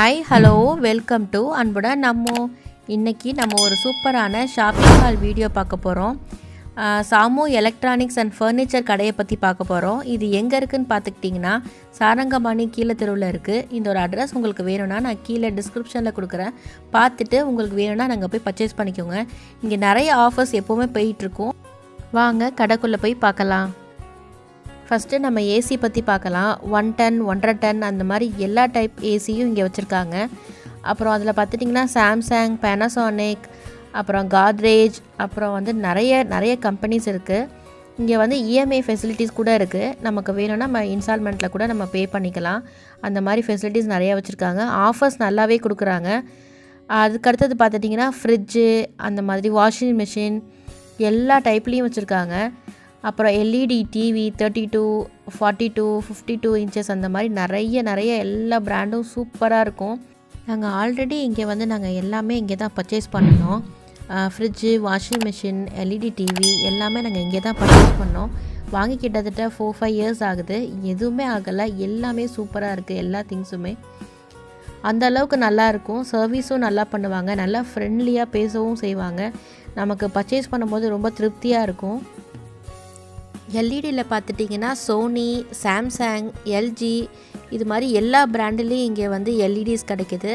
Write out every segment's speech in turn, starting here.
hi hello welcome to அன்புடன் நம்ம இன்னைக்கு நம்ம ஒரு சூப்பரான ஷாப்பிங் மால் வீடியோ பார்க்க போகிறோம் சாமு எலக்ட்ரானிக்ஸ் அண்ட் ஃபர்னிச்சர் கடையை பற்றி பார்க்க போகிறோம் இது எங்கே இருக்குன்னு பார்த்துக்கிட்டிங்கன்னா சாரங்கபாணி கீழே தெருவில் இருக்குது இந்த ஒரு அட்ரஸ் உங்களுக்கு வேணும்னா நான் கீழே டிஸ்கிரிப்ஷனில் கொடுக்குறேன் பார்த்துட்டு உங்களுக்கு வேணும்னா நாங்கள் போய் பர்ச்சேஸ் பண்ணிக்கோங்க இங்கே நிறைய ஆஃபர்ஸ் எப்போவுமே போயிட்டுருக்கோம் வாங்க கடைக்குள்ளே போய் பார்க்கலாம் ஃபஸ்ட்டு நம்ம ஏசி பற்றி பார்க்கலாம் ஒன் டன் ஒன்றரை டன் அந்த மாதிரி எல்லா டைப் ஏசியும் இங்கே வச்சுருக்காங்க அப்புறம் அதில் பார்த்துட்டிங்கன்னா சாம்சங் பேனாசோனிக் அப்புறம் காத்ரேஜ் அப்புறம் வந்து நிறைய நிறைய கம்பெனிஸ் இருக்குது இங்கே வந்து இஎம்ஐ ஃபெசிலிட்டிஸ் கூட இருக்குது நமக்கு வேணும்னா நம்ம இன்ஸ்டால்மெண்ட்டில் கூட நம்ம பே பண்ணிக்கலாம் அந்த மாதிரி ஃபெசிலிட்டிஸ் நிறையா வச்சுருக்காங்க ஆஃபர்ஸ் நல்லாவே கொடுக்குறாங்க அதுக்கடுத்தது பார்த்துட்டிங்கன்னா ஃப்ரிட்ஜு அந்த மாதிரி வாஷிங் மிஷின் எல்லா டைப்லேயும் வச்சுருக்காங்க அப்புறம் LED TV thirty two forty two fifty two inches அந்த மாதிரி நிறைய நிறைய எல்லா ப்ராண்டும் சூப்பராக இருக்கும் நாங்கள் ஆல்ரெடி இங்கே வந்து நாங்கள் எல்லாமே இங்கே தான் பர்ச்சேஸ் பண்ணோம் fridge washing machine LED TV எல்லாமே நாங்கள் இங்கே தான் பர்ச்சேஸ் பண்ணோம் வாங்கி கிட்டத்தட்ட ஃபோர் ஃபைவ் இயர்ஸ் ஆகுது எதுவுமே ஆகலை எல்லாமே சூப்பராக இருக்குது எல்லா திங்ஸுமே அந்த அளவுக்கு நல்லா இருக்கும் சர்வீஸும் நல்லா பண்ணுவாங்க நல்லா ஃப்ரெண்ட்லியாக பேசவும் செய்வாங்க நமக்கு பர்ச்சேஸ் பண்ணும்போது ரொம்ப திருப்தியாக இருக்கும் எல்இடியில் பார்த்துட்டிங்கன்னா சோனி சாம்சங் எல்ஜி இது மாதிரி எல்லா பிராண்டுலேயும் இங்கே வந்து எல்இடிஸ் கிடைக்குது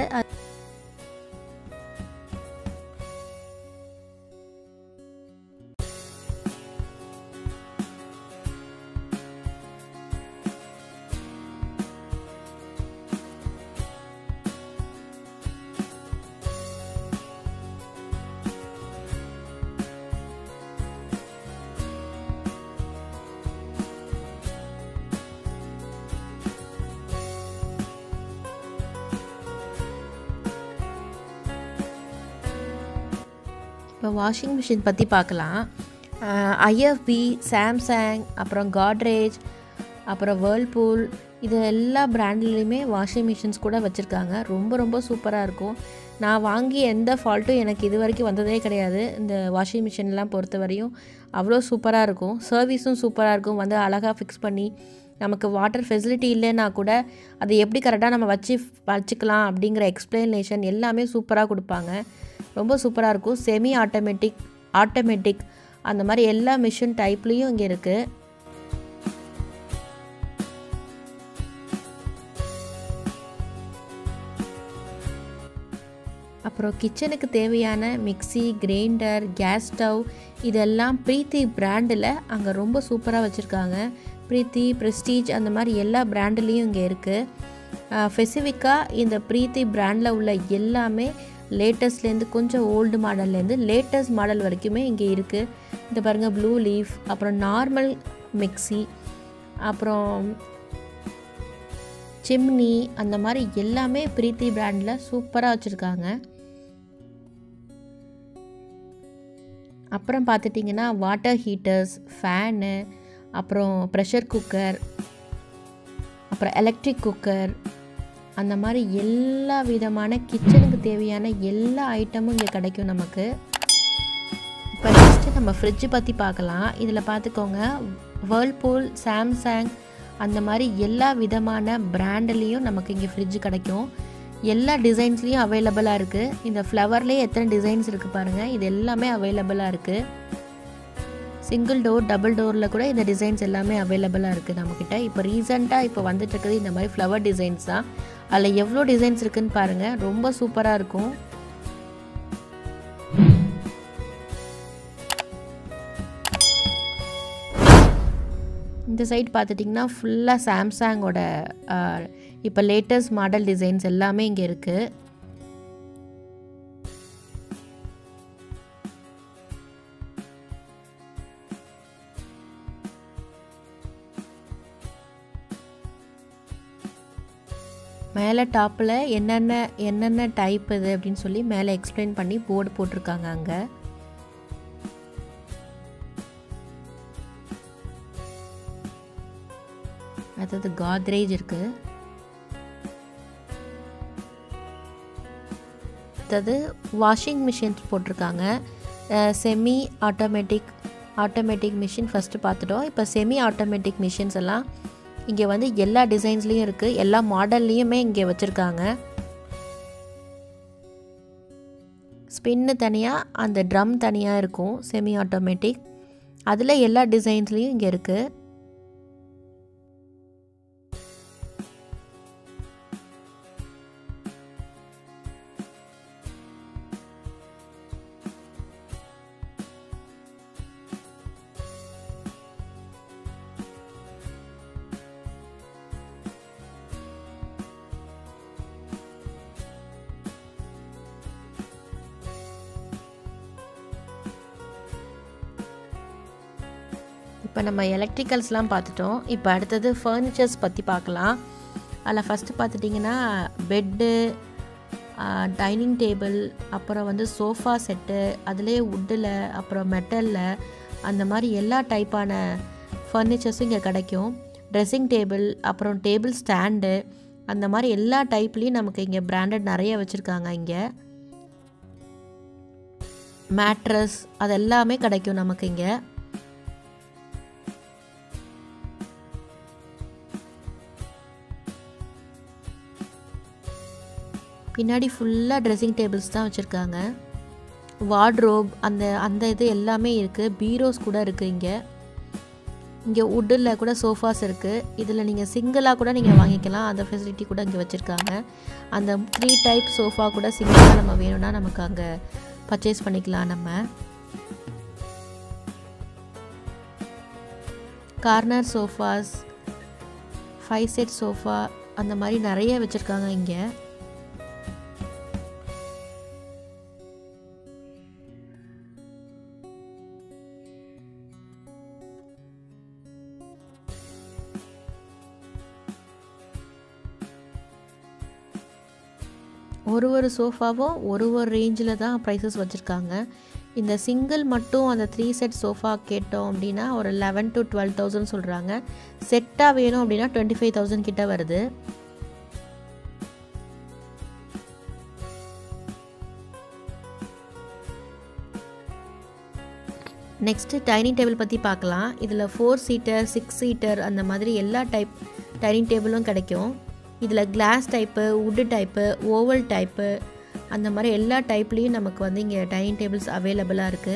இப்போ வாஷிங் மிஷின் பற்றி பார்க்கலாம் ஐஎஃப்பி சாம்சங் அப்புறம் காட்ரேஜ் அப்புறம் வேர்ல்பூல் இது எல்லா பிராண்ட்லேயுமே வாஷிங் மிஷின்ஸ் கூட வச்சுருக்காங்க ரொம்ப ரொம்ப சூப்பராக இருக்கும் நான் வாங்கி எந்த ஃபால்ட்டும் எனக்கு இது வரைக்கும் வந்ததே கிடையாது இந்த வாஷிங் மிஷின்லாம் பொறுத்த வரையும் அவ்வளோ சூப்பராக இருக்கும் சர்வீஸும் சூப்பராக இருக்கும் வந்து அழகாக ஃபிக்ஸ் பண்ணி நமக்கு வாட்டர் ஃபெசிலிட்டி இல்லைன்னா கூட அதை எப்படி கரெக்டாக நம்ம வச்சு வச்சுக்கலாம் அப்படிங்கிற எக்ஸ்ப்ளனேஷன் எல்லாமே சூப்பராக கொடுப்பாங்க ரொம்ப சூப்பராக இருக்கும் செமி ஆட்டோமேட்டிக் ஆட்டோமேட்டிக் அந்த மாதிரி எல்லா மிஷின் டைப்லேயும் இங்கே இருக்குது அப்புறம் கிச்சனுக்கு தேவையான மிக்சி கிரைண்டர் கேஸ் ஸ்டவ் இதெல்லாம் ப்ரீத்தி பிராண்டில் அங்கே ரொம்ப சூப்பராக வச்சுருக்காங்க ப்ரீத்தி ப்ரெஸ்டீஜ் அந்த மாதிரி எல்லா பிராண்டுலேயும் இங்கே இருக்குது ஸ்பெசிஃபிக்காக இந்த ப்ரீத்தி பிராண்டில் உள்ள எல்லாமே லேட்டஸ்ட்லேருந்து கொஞ்சம் ஓல்டு மாடல்லேருந்து லேட்டஸ்ட் மாடல் வரைக்குமே இங்கே இருக்குது இந்த பாருங்கள் ப்ளூ லீஃப் அப்புறம் நார்மல் மிக்சி அப்புறம் சிம்னி அந்த மாதிரி எல்லாமே பிரீத்தி பிராண்டில் சூப்பராக வச்சுருக்காங்க அப்புறம் பார்த்துட்டிங்கன்னா வாட்டர் ஹீட்டர்ஸ் ஃபேனு அப்புறம் ப்ரெஷர் குக்கர் அப்புறம் எலக்ட்ரிக் குக்கர் அந்த மாதிரி எல்லா விதமான கிச்சனுக்கு தேவையான எல்லா ஐட்டமும் இங்கே கிடைக்கும் நமக்கு இப்போ நெக்ஸ்ட்டு நம்ம ஃப்ரிட்ஜு பற்றி பார்க்கலாம் இதில் பார்த்துக்கோங்க வேர்ல்பூல் சாம்சங் அந்த மாதிரி எல்லா விதமான பிராண்ட்லேயும் நமக்கு இங்கே ஃப்ரிட்ஜ் கிடைக்கும் எல்லா டிசைன்ஸ்லேயும் அவைலபிளாக இருக்குது இந்த ஃப்ளவர்லேயே எத்தனை டிசைன்ஸ் இருக்குது பாருங்கள் இது எல்லாமே அவைலபிளாக இருக்குது சிங்கிள் டோர் டபுள் டோரில் கூட இந்த டிசைன்ஸ் எல்லாமே அவைலபிளாக இருக்குது நம்மக்கிட்ட இப்போ ரீசெண்டாக இப்போ வந்துட்டு இருக்குது இந்த மாதிரி ஃப்ளவர் டிசைன்ஸ் தான் அதில் எவ்வளோ டிசைன்ஸ் இருக்குதுன்னு பாருங்கள் ரொம்ப சூப்பராக இருக்கும் இந்த சைட் பார்த்துட்டிங்கன்னா ஃபுல்லாக சாம்சங்கோட இப்போ லேட்டஸ்ட் மாடல் டிசைன்ஸ் எல்லாமே இங்கே இருக்குது மேலே டாப்பில் என்னென்ன என்னென்ன டைப் இது அப்படின்னு சொல்லி மேலே எக்ஸ்பிளைன் பண்ணி போர்டு போட்டிருக்காங்க அங்கே அடுத்தது காத்ரேஜ் இருக்குது அடுத்தது வாஷிங் மிஷின்ஸ் போட்டிருக்காங்க semi automatic automatic machine first பார்த்துட்டோம் இப்போ செமி ஆட்டோமேட்டிக் மிஷின்ஸ் எல்லாம் இங்கே வந்து எல்லா டிசைன்ஸ்லேயும் இருக்குது எல்லா மாடல்லையுமே இங்கே வச்சுருக்காங்க ஸ்பின்னு தனியாக அந்த ட்ரம் தனியாக இருக்கும் செமி ஆட்டோமேட்டிக் அதில் எல்லா டிசைன்ஸ்லேயும் இங்கே இருக்குது இப்போ நம்ம எலக்ட்ரிக்கல்ஸ்லாம் பார்த்துட்டோம் இப்போ அடுத்தது ஃபர்னிச்சர்ஸ் பற்றி பார்க்கலாம் அதில் ஃபஸ்ட்டு பார்த்துட்டிங்கன்னா பெட்டு டைனிங் டேபிள் அப்புறம் வந்து சோஃபா செட்டு அதிலே வுட்டில் அப்புறம் மெட்டலில் அந்த மாதிரி எல்லா டைப்பான ஃபர்னிச்சர்ஸும் இங்கே கிடைக்கும் ட்ரெஸ்ஸிங் டேபிள் அப்புறம் டேபிள் ஸ்டாண்டு அந்த மாதிரி எல்லா டைப்லேயும் நமக்கு இங்கே பிராண்டட் நிறைய வச்சுருக்காங்க இங்கே மேட்ரஸ் அது எல்லாமே கிடைக்கும் நமக்கு இங்கே பின்னாடி ஃபுல்லாக ட்ரெஸ்ஸிங் டேபிள்ஸ் தான் வச்சுருக்காங்க வார்ட்ரோப் அந்த அந்த இது எல்லாமே இருக்குது பீரோஸ் கூட இருக்குது இங்கே இங்கே வுட்டில் கூட சோஃபாஸ் இருக்குது இதில் நீங்கள் சிங்கிளாக கூட நீங்கள் வாங்கிக்கலாம் அந்த ஃபெசிலிட்டி கூட இங்கே வச்சுருக்காங்க அந்த த்ரீ டைப் சோஃபா கூட சிங்கிளாக நம்ம வேணும்னா நமக்கு அங்கே பர்ச்சேஸ் பண்ணிக்கலாம் நம்ம corner sofas five set sofa அந்த மாதிரி நிறைய வச்சுருக்காங்க இங்கே ஒரு ஒரு சோஃபாவும் ஒரு ஒரு ரேஞ்சில் தான் ப்ரைஸஸ் வச்சுருக்காங்க இந்த சிங்கிள் மட்டும் அந்த த்ரீ செட் சோஃபா கேட்டோம் அப்படின்னா ஒரு லெவன் டு டுவெல் தௌசண்ட் சொல்கிறாங்க செட்டாக வேணும் அப்படின்னா டுவெண்ட்டி ஃபைவ் தௌசண்ட் கிட்ட வருது நெக்ஸ்ட்டு டைனிங் டேபிள் பற்றி பார்க்கலாம் இதில் ஃபோர் சீட்டர் சிக்ஸ் சீட்டர் அந்த மாதிரி எல்லா டைப் டைனிங் டேபிளும் கிடைக்கும் இதில் glass type wood type oval type அந்த மாதிரி எல்லா டைப்லேயும் நமக்கு வந்து இங்கே டைனிங் டேபிள்ஸ் அவைலபிளாக இருக்குது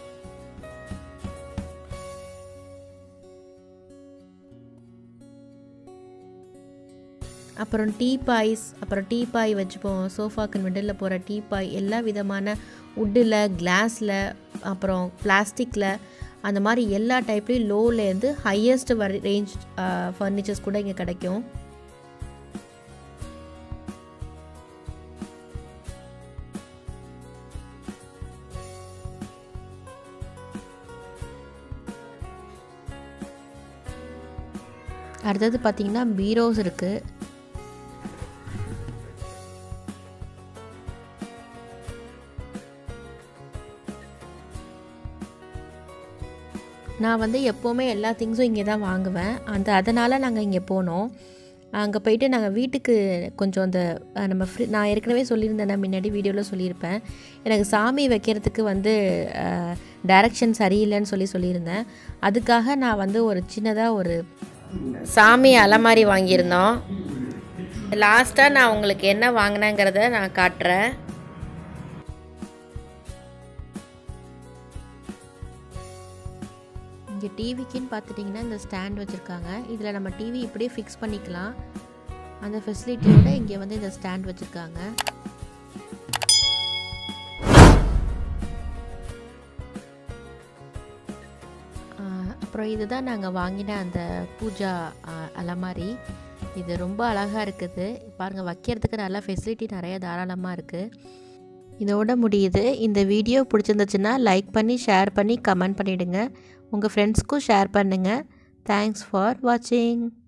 அப்புறம் டீ பாய்ஸ் அப்புறம் டீ பாய் வச்சுப்போம் சோஃபாக்கு மிடில் போகிற டீ பாய் எல்லா விதமான வுட்டில் கிளாஸில் அப்புறம் பிளாஸ்டிக்கில் அந்த மாதிரி எல்லா டைப்லேயும் லோலேருந்து ஹையஸ்ட் வர ரேஞ்ச் ஃபர்னிச்சர்ஸ் கூட இங்கே கிடைக்கும் அடுத்தது பார்த்திங்கன்னா பீரோஸ் இருக்குது நான் வந்து எப்போவுமே எல்லா திங்ஸும் இங்கே தான் வாங்குவேன் அந்த அதனால் நாங்கள் இங்கே போனோம் அங்கே போயிட்டு நாங்கள் வீட்டுக்கு கொஞ்சம் அந்த நம்ம ஃப்ரி நான் ஏற்கனவே சொல்லியிருந்தேன் முன்னாடி வீடியோவில் சொல்லியிருப்பேன் எனக்கு சாமி வைக்கிறதுக்கு வந்து டைரக்ஷன் சரியில்லைன்னு சொல்லி சொல்லியிருந்தேன் அதுக்காக நான் வந்து ஒரு சின்னதாக ஒரு சாமி அலமாரி வாங்கியிருந்தோம் லாஸ்ட்டாக நான் உங்களுக்கு என்ன வாங்கினேங்கிறத நான் காட்டுறேன் இங்கே டிவிக்குன்னு பார்த்துட்டிங்கன்னா இந்த ஸ்டாண்ட் வச்சுருக்காங்க இதில் நம்ம டிவி இப்படியே ஃபிக்ஸ் பண்ணிக்கலாம் அந்த ஃபெசிலிட்டியோட இங்கே வந்து இந்த ஸ்டாண்ட் வச்சுருக்காங்க அப்புறம் இதுதான் நாங்கள் வாங்கின அந்த பூஜா அலமாரி இது ரொம்ப அழகாக இருக்குது பாருங்கள் வைக்கிறதுக்கு நல்லா ஃபெசிலிட்டி நிறைய தாராளமாக இருக்குது இதோட முடியுது இந்த வீடியோ பிடிச்சிருந்துச்சுன்னா லைக் பண்ணி ஷேர் பண்ணி கமெண்ட் பண்ணிவிடுங்க உங்கள் ஃப்ரெண்ட்ஸ்க்கும் ஷேர் பண்ணுங்கள் தேங்க்ஸ் ஃபார் வாட்சிங்